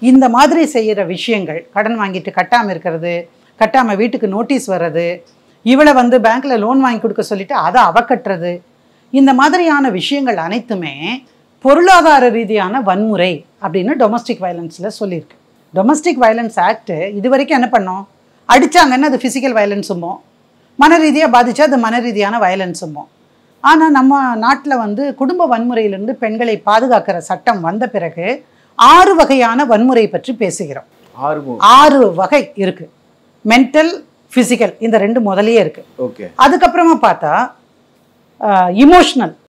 இந்த மாதிரி செய்கிற விஷயங்கள் கடன் வாங்கிட்டு கட்டாமல் இருக்கிறது கட்டாமல் வீட்டுக்கு நோட்டீஸ் வர்றது இவளை வந்து பேங்க்ல லோன் வாங்கி கொடுக்க சொல்லிட்டு அதை அவ கட்டுறது இந்த மாதிரியான விஷயங்கள் அனைத்துமே பொருளாதார ரீதியான வன்முறை அப்படின்னு டொமஸ்டிக் வயலன்ஸில் சொல்லியிருக்கு டொமஸ்டிக் வயலன்ஸ் ஆக்ட் இது வரைக்கும் என்ன பண்ணோம் அடிச்சாங்கன்னா அது ஃபிசிக்கல் வயலன்ஸுமோ மன ரீதியாக பாதிச்சா அது மன ரீதியான வயலன்ஸுமோ ஆனால் நம்ம நாட்டில் வந்து குடும்ப வன்முறையிலிருந்து பெண்களை பாதுகாக்கிற சட்டம் வந்த பிறகு ஆறு வகையான வன்முறை பற்றி பேசுகிறோம் ஆறு ஆறு வகை இருக்கு மென்டல் ஃபிசிக்கல் இந்த ரெண்டு முதலையே இருக்கு ஓகே அதுக்கப்புறமா பார்த்தா இமோஷனல்